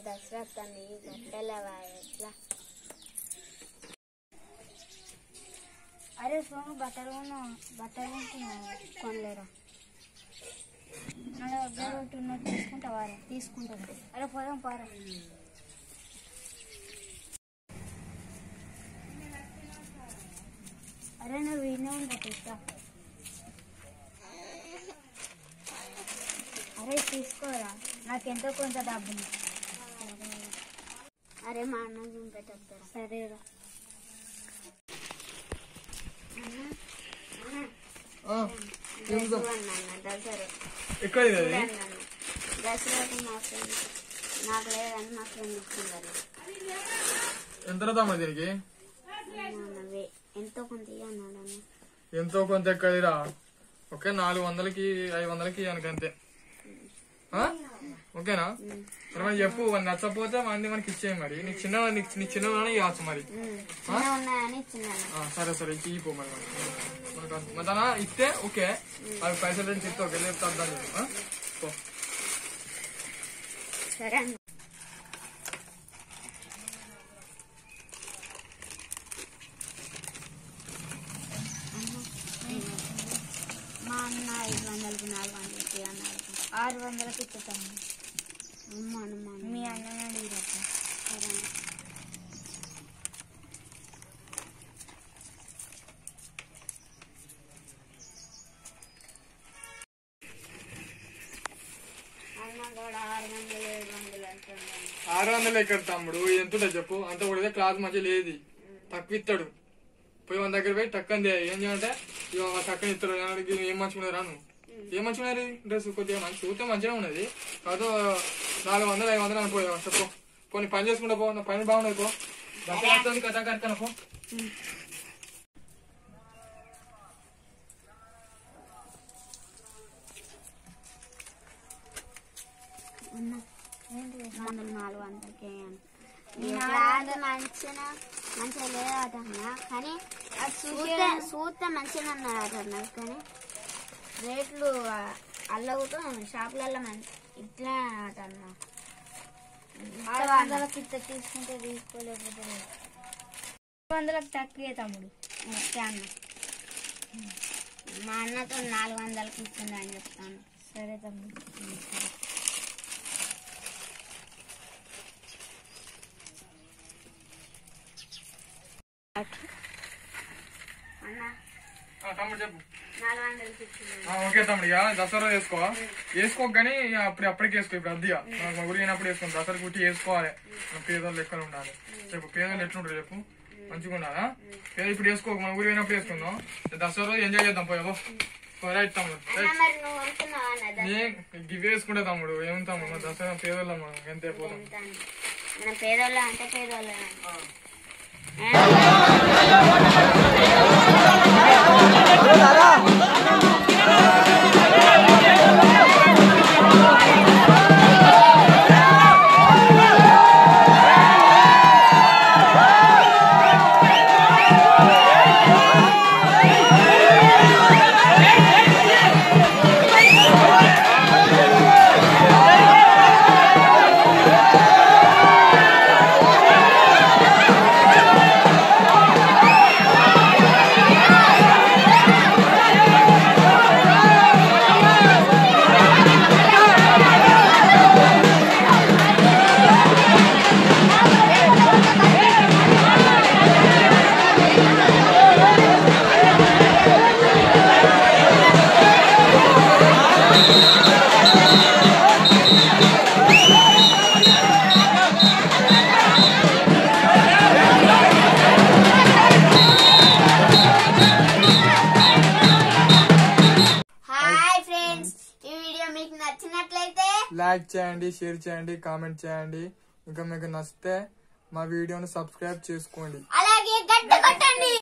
దసరా వస్తుంది గట్టెలవా ఎట్లా అరే సోను బట్టలు కొను బట్టలు కొంటున్నావు కొనలేరా నా దగ్గర ఒకటి ఉన్నది తీసుకుంటావా రా? తీసుకుంటాను అరే పోదాం పారా అరే నువ్వు ఈయనే ఉంటా తీస్తా అరే తీసుకోరా నాకెంతో కొంత డబ్బు అరే మా అన్న చూపెట్టేస్తారా సరేరా ఆ, ఏం కా- అన్న దసరా ఎక్కడ ఇది అది అన్న దసరాకు మా ఫ్రెండ్ నాకు లేదని మా ఫ్రెండ్ ఇచ్చిందని ఎంత తమ్ముడు దీనికి అన్నవే ఎంతో కొంత ఇయ్యి అన్నాడు అన్న ఎంతో కొంత ఎక్కడిరా ఓకే నాలుగు వందలకి ఐదు వందలకి అనుక అంతే ఆ? ఓకేనా మరి మరి చెప్పు వాడు నచ్చకపోతే మంది మనకి ఇచ్చేయి మరి నీకు చిన్న నీకు నీ చిన్న ఇవ్వచ్చు మరి చిన్న ఉన్నాయని ఇచ్చిందన్న ఆ, సరే సరే ఇచ్చి పో మరి మనకు అంత- మరి తన ఇస్తే ఓకే అవి పైసలు రెండు ఇస్తే ఓకే లేకపోతే అర్థం లేదు ఆ? పో సరే అన్న మా అన్న ఐదు వందలకి నాలుగు వందలకి అన్నాడు ఆరు వందలకి ఇచ్చుతాను అమ్మ అమ్మ మీ అన్నని అడిగిరా సరే అన్న. అన్న కూడా ఆరు వందలు ఏడు వందలు అంటున్నాను ఆరు వందలు ఎక్కడ తమ్ముడు ఇది ఎంత ఉంటుంది చెప్పు అంత కూడా క్లాత్ మంచిగా లేదు తక్కువ ఇస్తాడు పోయి మన దగ్గర పోయి టక్కని తే- ఏం చేయాలంటే ఇక టక్కని ఇస్తాడు ఏమన్నా ఏం మంచిగా రాను ఏం మంచిగా ఉన్నది డ్రెస్ కొద్దిగా మంచి చూస్తే మంచిగా ఉన్నది కాదు నాలుగు వందలు ఐదు వందలు అనుకో చెప్పు పోనీ పని చేసుకుంటా పో నా పని బాగున్నది పో దసరా వస్తుంది కథ కనుక పో అన్న వందలు నాలుగు వందలకి క్లాత్ మంచిగా మంచిగా లేదట అన్న కానీ చూస్తే చూస్తే మంచిగా అన్నారట అన్న కానీ రేట్లు అల్లగుతూ షాపులలో మంచి ఇట్లా అట అన్న ఆరు వందలకి ఇస్తే తీసుకుంటే తీసుకోలేకపోతే లేదు. ఆరు వందలకు తక్కువే తమ్ముడు ఓకే అన్న మా అన్నతో నాలుగు వందలకి ఇస్తుంది అని చెప్తాను సరే తమ్ముడు అన్న ఆ, తమ్ముడు చెప్పు నాలుగు వందలకి ఇస్తుంది ఆ, ఓకే తమ్ముడు ఇక దసరా వేసుకో వేసుకో కానీ ఇక అప్పుడు అప్పటికి వేసుకో ఇప్పుడు అద్దిగా మనకు మా ఊరు అయినప్పుడు వేసుకోండి దసరా కుట్టి వేసుకోవాలి మన పేదోళ్ళు లెక్కలు ఉండాలి చెప్పు పేదోళ్ళు ఎట్లుంటారు చెప్పు మంచిగా ఉండాలా పేద ఇప్పుడు వేసుకో మన ఊరు అయినప్పుడు వేసుకుందాం దసరా రోజు ఎంజాయ్ చేద్దాం పోయావో రైట్ తమ్ముడు రైట్ అన్న మరి నువ్వు అనుకున్నావా అన్న నే గివ్ వేసుకుంటే తమ్ముడు ఏం తమ్ముడు మన దసరా పేదోళ్ళం మనం ఎంతే పోతాం దాన్ని? మన పేదోళ్ళ అంటే పేదోళ్ళ హాయ్ ఫ్రెండ్స్ ఈ వీడియో మీకు నచ్చినట్లయితే లైక్ చేయండి షేర్ చేయండి కామెంట్ చేయండి ఇంకా మీకు నచ్చితే మా వీడియోని సబ్స్క్రైబ్ చేసుకోండి